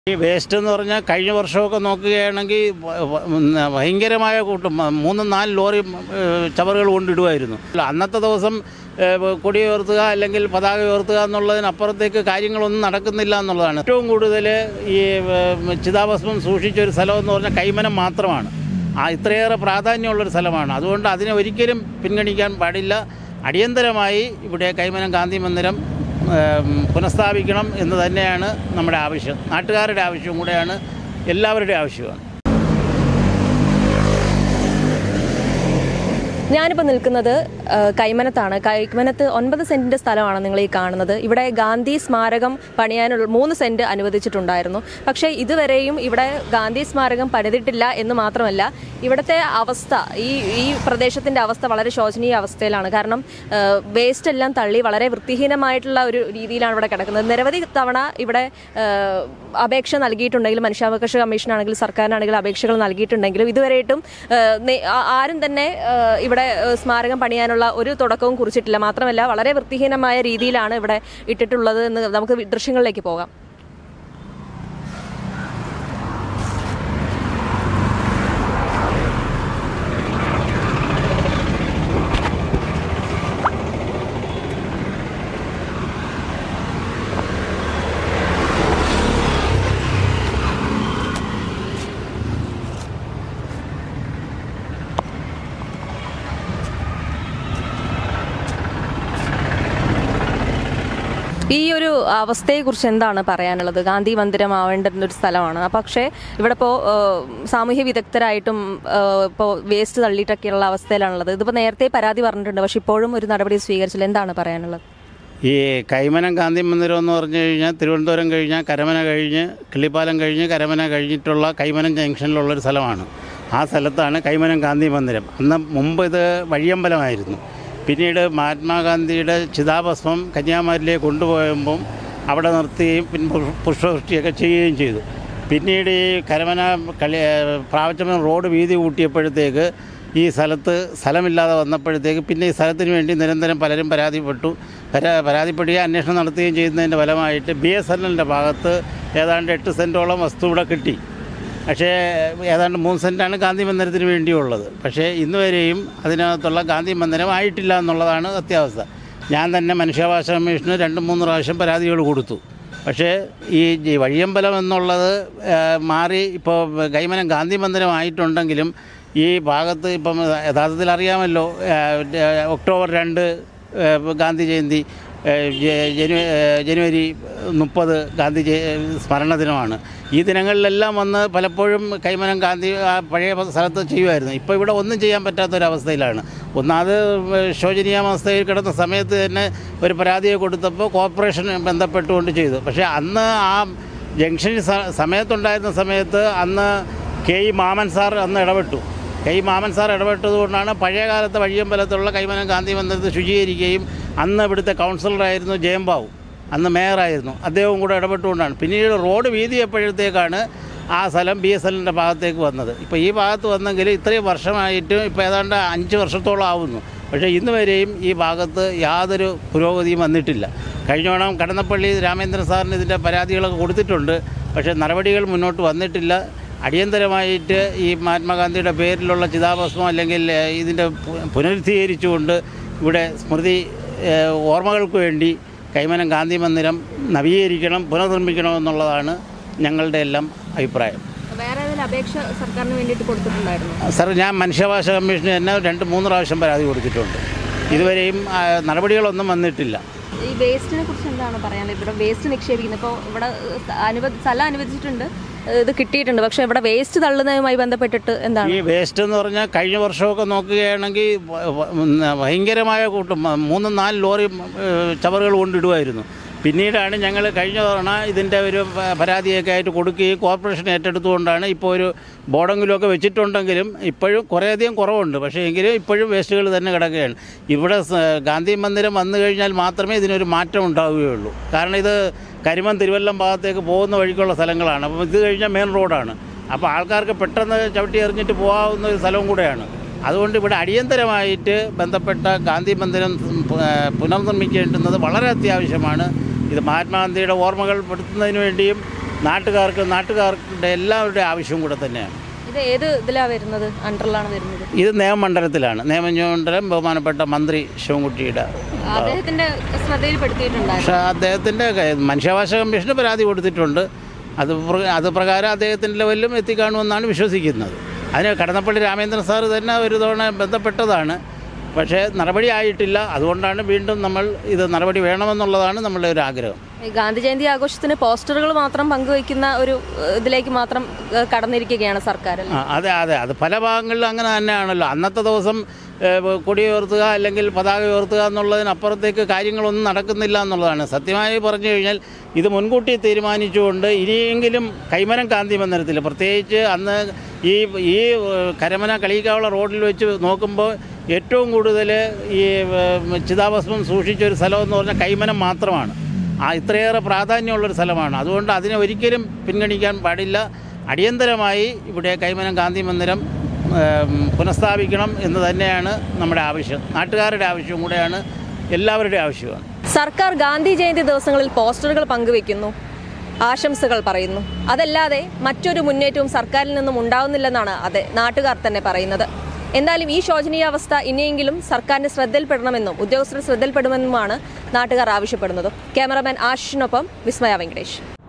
ഈ വേസ്റ്റ് എന്ന് പറഞ്ഞാൽ കഴിഞ്ഞ വർഷമൊക്കെ നോക്കുകയാണെങ്കിൽ വ- വ- ഉം, ഭയങ്കരമായ കൂട്ടം മ- മൂന്നും നാല് ലോറി ഏഹ്, ചവറുകൾ കൊണ്ടിടുമായിരുന്നു അല്ല, അന്നത്തെ ദിവസം ഏഹ്, കൊടി ഉയർത്തുക അല്ലെങ്കിൽ പതാക ഉയർത്തുക എന്നുള്ളതിനപ്പുറത്തേക്ക് കാര്യങ്ങളൊന്നും നടക്കുന്നില്ല എന്നുള്ളതാണ് ഏറ്റവും കൂടുതൽ ഈ ഏഹ്, ചിതാഭസ്മം സൂക്ഷിച്ച ഒരു സ്ഥലം എന്ന് പറഞ്ഞാൽ കൈമനം മാത്രമാണ് ആ ഇത്രയേറെ പ്രാധാന്യമുള്ളൊരു സ്ഥലമാണ് അതുകൊണ്ട് അതിനെ ഒരിക്കലും പിൻഗണിക്കാൻ പാടില്ല അടിയന്തരമായി ഇവിടെ കൈമനം ഗാന്ധി മന്ദിരം ഏം, പുനഃസ്ഥാപിക്കണം എന്ന് തന്നെയാണ് നമ്മുടെ ആവശ്യം നാട്ടുകാരുടെ ആവശ്യവും കൂടെയാണ് എല്ലാവരുടെയും ആവശ്യമാണ് ഞാനിപ്പോൾ നിൽക്കുന്നത് ആ, കൈമനത്താണ് കൈമനത്ത് ഒൻപത് സെന്റിന്റെ സ്ഥലമാണ് നിങ്ങൾ ഈ കാണുന്നത് ഇവിടെ ഗാന്ധി സ്മാരകം പണിയാനുള്ള മൂന്ന് സെന്റ് അനുവദിച്ചിട്ടുണ്ടായിരുന്നു പക്ഷേ ഇതുവരെയും ഇവിടെ ഗാന്ധി സ്മാരകം പണിതിട്ടില്ല എന്ന് മാത്രമല്ല ഇവിടുത്തെ അവസ്ഥ ഈ ഈ പ്രദേശത്തിന്റെ അവസ്ഥ വളരെ ശോചനീയ അവസ്ഥയിലാണ് കാരണം വേസ്റ്റ് എല്ലാം തള്ളി വളരെ വൃത്തിഹീനമായിട്ടുള്ള ഒരു രീതിയിലാണ് ഇവിടെ കിടക്കുന്നത് നിരവധി തവണ ഇവിടെ ആ, അപേക്ഷ നൽകിയിട്ടുണ്ടെങ്കിലും മനുഷ്യാവകാശ കമ്മീഷനാണെങ്കിലും സർക്കാരിനാണെങ്കിലും അപേക്ഷകൾ നൽകിയിട്ടുണ്ടെങ്കിലും ഇതുവരെയായിട്ടും ആ, നേ- ആ- ആരും തന്നെ ആ, ഇവിടെ ആ, സ്മാരകം പണിയാനുള്ള ഒരു തുടക്കവും കുറിച്ചിട്ടില്ല മാത്രമല്ല വളരെ വൃത്തിഹീനമായ രീതിയിലാണ് ഇവിടെ ഇട്ടിട്ടുള്ളത് എന്ന് നമുക്ക് ദൃശ്യങ്ങളിലേക്ക് പോകാം ഈ ഒരു അവസ്ഥയെക്കുറിച്ച് എന്താണ് പറയാനുള്ളത് ഗാന്ധി മന്ദിരം ആവേണ്ട ഒരു സ്ഥലമാണ് അപ്പൊ പക്ഷേ ഇവിടെ ഇപ്പോൾ സാമൂഹ്യ വിദഗ്ധരായിട്ടും ഇപ്പോൾ വേസ്റ്റ് തള്ളിയിട്ടൊക്കെയുള്ള അവസ്ഥയിലാണുള്ളത് ഇതിപ്പോൾ നേരത്തെ പരാതി പറഞ്ഞിട്ടുണ്ട് പക്ഷെ ഇപ്പോഴും ഒരു നടപടി സ്വീകരിച്ചില്ല എന്താണ് പറയാനുള്ളത് ഈ കൈമനം ഗാന്ധി മന്ദിരം എന്ന് പറഞ്ഞു കഴിഞ്ഞാൽ തിരുവനന്തപുരം കഴിഞ്ഞാൽ കരമന കഴിഞ്ഞ് കിള്ളിപ്പാലം കഴിഞ്ഞ് കരമന കഴിഞ്ഞിട്ടുള്ള കൈമനം ജംഗ്ഷനിലുള്ളൊരു സ്ഥലമാണ് ആ സ്ഥലത്താണ് കൈമനം ഗാന്ധി മന്ദിരം അന്ന് മുമ്പ് ഇത് വഴിയമ്പലമായിരുന്നു പിന്നീട് മഹാത്മാഗാന്ധിയുടെ ചിതാഭസ്മം കന്യാകുമാരിയിലേക്ക് കൊണ്ടുപോയപ്പം അവിടെ നിർത്തുകയും പിന്നെ പുഷ്- പുഷ്പവൃഷ്ടിയൊക്കെ ചെയ്യുകയും ചെയ്തു പിന്നീട് ഈ കരമന കളി പ്രാവച്ചമൻ റോഡ് വീതി കൂട്ടിയപ്പോഴത്തേക്ക് ഈ സ്ഥലത്ത് സ്ഥലമില്ലാതെ വന്നപ്പോഴത്തേക്ക് പിന്നെ ഈ സ്ഥലത്തിന് വേണ്ടി നിരന്തരം പലരും പരാതിപ്പെട്ടു പരാ പരാതിപ്പെടുകയും അന്വേഷണം നടത്തുകയും ചെയ്യുന്നതിൻ്റെ ഫലമായിട്ട് ബി എസ് എൻ എല്ലിൻ്റെ ഭാഗത്ത് ഏതാണ്ട് എട്ട് സെൻറ്റോളം വസ്തു ഇവിടെ കിട്ടി പക്ഷേ ഏതാണ്ട് മൂന്ന് സെൻറ്റാണ് ഗാന്ധി മന്ദിരത്തിന് വേണ്ടിയുള്ളത് പക്ഷേ ഇന്ന് വരെയും അതിനകത്തുള്ള ഗാന്ധി മന്ദിരം ആയിട്ടില്ല എന്നുള്ളതാണ് അത്യാവസ്ഥ ഞാൻ തന്നെ മനുഷ്യാവകാശ കമ്മീഷന് രണ്ട് മൂന്ന് പ്രാവശ്യം പരാതികൾ കൊടുത്തു പക്ഷേ ഈ ജി- വഴിയമ്പലം എന്നുള്ളത് ആ, മാറി ഇപ്പോൾ കൈമനം ഗാന്ധി മന്ദിരം ആയിട്ടുണ്ടെങ്കിലും ഈ ഭാഗത്ത് ഇപ്പം യഥാർത്ഥത്തിൽ അറിയാമല്ലോ ആ, ഒക്ടോബർ രണ്ട് ആ, ഗാന്ധി ജയന്തി ആ, ജ- ജനു- ആ, ജനുവരി മുപ്പത് ഗാന്ധി ജയ സ്മരണ ദിനമാണ് ഈ ദിനങ്ങളിലെല്ലാം വന്ന് പലപ്പോഴും കൈമനം ഗാന്ധി ആ പഴയ സ്ഥലത്ത് ചെയ്യുമായിരുന്നു ഇപ്പോൾ ഇവിടെ ഒന്നും ചെയ്യാൻ പറ്റാത്തൊരവസ്ഥയിലാണ് ഒന്നാമത് ശോചനീയാവസ്ഥയിൽ കിടന്ന സമയത്ത് തന്നെ ഒരു പരാതിയെ കൊടുത്തപ്പോൾ കോർപ്പറേഷൻ ബന്ധപ്പെട്ടുകൊണ്ട് ചെയ്തു പക്ഷേ അന്ന് ആ ജംഗ്ഷനിൽ സ- സമയത്തുണ്ടായിരുന്ന സമയത്ത് അന്ന് കെ ഇ മാമൻ സാർ അന്ന് ഇടപെട്ടു കെ ഇ മാമൻ സാർ ഇടപെട്ടതുകൊണ്ടാണ് പഴയ കാലത്തെ വഴിയമ്പലത്തുള്ള കൈമനം ഗാന്ധി മന്ദിരത്തെ ശുചീകരിക്കുകയും അന്ന് ഇവിടുത്തെ കൗൺസിലറായിരുന്നു ജയംബാബു അന്ന് മേയറായിരുന്നു അദ്ദേഹവും കൂടെ ഇടപെട്ടുകൊണ്ടാണ് പിന്നീട് റോഡ് വീതിയപ്പോഴത്തേക്കാണ് ആ സ്ഥലം ബി എസ് എല്ലിൻ്റെ ഭാഗത്തേക്ക് വന്നത് ഇപ്പോൾ ഈ ഭാഗത്ത് വന്നെങ്കിൽ ഇത്രയും വർഷമായിട്ടും ഇപ്പോൾ ഏതാണ്ട് അഞ്ച് വർഷത്തോളം ആവുന്നു പക്ഷേ ഇന്ന് വരെയും ഈ ഭാഗത്ത് യാതൊരു പുരോഗതിയും വന്നിട്ടില്ല കഴിഞ്ഞോണം കടന്നപ്പള്ളി രാമേന്ദ്രൻ സാറിന് ഇതിൻ്റെ പരാതികളൊക്കെ കൊടുത്തിട്ടുണ്ട് പക്ഷേ നടപടികൾ മുന്നോട്ട് വന്നിട്ടില്ല അടിയന്തരമായിട്ട് ഈ മഹാത്മാഗാന്ധിയുടെ പേരിലുള്ള ചിതാഭസ്മം അല്ലെങ്കിൽ ഏഹ്, ഇതിൻ്റെ പു- പുനരുദ്ധീകരിച്ചുകൊണ്ട് ഇവിടെ സ്മൃതി ഏഹ്, ഓർമ്മകൾക്ക് വേണ്ടി കൈമനം ഗാന്ധി മന്ദിരം നവീകരിക്കണം പുനർനിർമ്മിക്കണം എന്നുള്ളതാണ് ഞങ്ങളുടെ എല്ലാം അഭിപ്രായം വേറെ ഏതെങ്കിലും അപേക്ഷ സർക്കാരിന് വേണ്ടിയിട്ട് കൊടുത്തിട്ടുണ്ടായിരുന്നു സാർ ഞാൻ മനുഷ്യാവകാശ കമ്മീഷന് തന്നെ രണ്ട് മൂന്ന് പ്രാവശ്യം പരാതി കൊടുത്തിട്ടുണ്ട് ഇതുവരെയും ആ, നടപടികളൊന്നും വന്നിട്ടില്ല ഈ വേസ്റ്റിനെ കുറിച്ച് എന്താണ് പറയാനുള്ളത് ഇവിടെ വേസ്റ്റ് നിക്ഷേപിക്കുന്നത് ഇപ്പോൾ ഇവിടെ അനുവദി സ്ഥലം അനുവദിച്ചിട്ടുണ്ട് ഇത് കിട്ടിയിട്ടുണ്ട് പക്ഷേ ഇവിടെ വേസ്റ്റ് തള്ളുന്നതുമായി ബന്ധപ്പെട്ടിട്ട് എന്താണ് ഈ വേസ്റ്റ് എന്ന് പറഞ്ഞാൽ കഴിഞ്ഞ വർഷമൊക്കെ നോക്കുകയാണെങ്കിൽ വ- വ- ഉം, ഭയങ്കരമായ കൂട്ടം മ- മൂന്നും നാല് ലോറി ഏഹ്, ചവറുകൾ കൊണ്ടിടുമായിരുന്നു പിന്നീടാണ് ഞങ്ങൾ കഴിഞ്ഞ തവണ ഇതിൻ്റെ ഒരു പ- പരാതിയൊക്കെ ആയിട്ട് കൊടുക്കുകയും കോർപ്പറേഷൻ ഏറ്റെടുത്തുകൊണ്ടാണ് ഇപ്പോൾ ഒരു ബോർഡെങ്കിലുമൊക്കെ വെച്ചിട്ടുണ്ടെങ്കിലും ഇപ്പോഴും കുറേയധികം കുറവുണ്ട് പക്ഷേ എങ്കിലും ഇപ്പോഴും വേസ്റ്റുകൾ തന്നെ കിടക്കുകയാണ് ഇവിടെ സ- ഗാന്ധി മന്ദിരം വന്നു കഴിഞ്ഞാൽ മാത്രമേ ഇതിനൊരു മാറ്റം ഉണ്ടാവുകയുള്ളൂ കാരണം ഇത് കരിമം തിരുവല്ലം ഭാഗത്തേക്ക് പോകുന്ന വഴിക്കുള്ള സ്ഥലങ്ങളാണ് അപ്പോൾ ഇത് കഴിഞ്ഞാൽ മെയിൻ റോഡാണ് അപ്പോൾ ആൾക്കാർക്ക് പെട്ടെന്ന് ചവിട്ടി എറിഞ്ഞിട്ട് പോകാവുന്ന ഒരു സ്ഥലവും കൂടെയാണ് അതുകൊണ്ട് ഇവിടെ അടിയന്തരമായിട്ട് ബന്ധപ്പെട്ട ഗാന്ധി മന്ദിരം പുനർനിർമ്മിക്കേണ്ടുന്നത് വളരെ അത്യാവശ്യമാണ് ഇത് മഹാത്മാഗാന്ധിയുടെ ഓർമ്മകൾ പെടുത്തുന്നതിന് വേണ്ടിയും നാട്ടുകാർക്ക് നാട്ടുകാരുടെ എല്ലാവരുടെ ആവശ്യവും കൂടെ തന്നെയാണ് ഇത് ഏത് ഇതിലാണ് വരുന്നത് അണ്ടറിലാണ് വരുന്നത് ഇത് നിയമമണ്ഡലത്തിലാണ് നിയമമണ്ഡലം ബഹുമാനപ്പെട്ട മന്ത്രി ശിവൻകുട്ടിയുടെ അദ്ദേഹത്തിന്റെ ശ്രദ്ധയിൽപ്പെടുത്തിയിട്ടുണ്ടായിരുന്നു പക്ഷേ അദ്ദേഹത്തിൻ്റെ മനുഷ്യാവകാശ കമ്മീഷന് പരാതി കൊടുത്തിട്ടുണ്ട് അത് പ്ര- അത് പ്രകാരം അദ്ദേഹത്തിൻ്റെ ലെവലിലും എത്തിക്കാണുമെന്നാണ് വിശ്വസിക്കുന്നത് അതിന് കടന്നപ്പള്ളി രാമേന്ദ്രൻ സാറ് തന്നെ ഒരു തവണ ബന്ധപ്പെട്ടതാണ് പക്ഷേ നടപടി ആയിട്ടില്ല അതുകൊണ്ടാണ് വീണ്ടും നമ്മൾ ഇത് നടപടി വേണമെന്നുള്ളതാണ് നമ്മളുടെ ഒരു ആഗ്രഹം ഈ ഗാന്ധി ജയന്തി ആഘോഷത്തിന് പോസ്റ്ററുകൾ മാത്രം പങ്കുവയ്ക്കുന്ന ഒരു ഏഹ്, ഇതിലേക്ക് മാത്രം ഏഹ്, കടന്നിരിക്കുകയാണ് സർക്കാർ അല്ലേ? ആ, അതെ അതെ അത് പല ഭാഗങ്ങളിലും അങ്ങനെ തന്നെയാണല്ലോ അന്നത്തെ ദിവസം ഏഹ്, കൊടി ഉയർത്തുക അല്ലെങ്കിൽ പതാക ഉയർത്തുക എന്നുള്ളതിനപ്പുറത്തേക്ക് കാര്യങ്ങളൊന്നും നടക്കുന്നില്ല എന്നുള്ളതാണ് സത്യമായി പറഞ്ഞു കഴിഞ്ഞാൽ ഇത് മുൻകൂട്ടി തീരുമാനിച്ചുകൊണ്ട് ഇനിയെങ്കിലും കൈമരം കാന്തി മന്ദിരത്തിൽ പ്രത്യേകിച്ച് അന്ന് ഈ ഈ ഏഹ്, കരമന കളിക്കാവുള്ള റോഡിൽ വെച്ച് നോക്കുമ്പോൾ ഏറ്റവും കൂടുതൽ ഈ ഏഹ്, ചിതാഭസ്മം സൂക്ഷിച്ച ഒരു സ്ഥലം എന്ന് പറഞ്ഞാൽ കൈമനം മാത്രമാണ് ആ ഇത്രയേറെ പ്രാധാന്യമുള്ളൊരു സ്ഥലമാണ് അതുകൊണ്ട് അതിനെ ഒരിക്കലും പിൻഗണിക്കാൻ പാടില്ല അടിയന്തരമായി ഇവിടെ കൈമനം ഗാന്ധി മന്ദിരം ഏം, പുനഃസ്ഥാപിക്കണം എന്ന് തന്നെയാണ് നമ്മുടെ ആവശ്യം നാട്ടുകാരുടെ ആവശ്യവും കൂടെയാണ് എല്ലാവരുടെയും ആവശ്യമാണ് സർക്കാർ ഗാന്ധി ജയന്തി ദിവസങ്ങളിൽ പോസ്റ്ററുകൾ പങ്കുവെക്കുന്നു ആശംസകൾ പറയുന്നു അതല്ലാതെ മറ്റൊരു മുന്നേറ്റവും സർക്കാരിൽ നിന്നും ഉണ്ടാവുന്നില്ലെന്നാണ് അതെ നാട്ടുകാർ തന്നെ പറയുന്നത് എന്തായാലും ഈ ശോചനീയാവസ്ഥ ഇനിയെങ്കിലും സർക്കാരിന്റെ ശ്രദ്ധയിൽപ്പെടണമെന്നും ഉദ്യോഗസ്ഥരുടെ ശ്രദ്ധയിൽപ്പെടുമെന്നുമാണ് നാട്ടുകാർ ആവശ്യപ്പെടുന്നത് ക്യാമറമാൻ ആശിഷിനൊപ്പം വിസ്മയ വെങ്കടേഷ്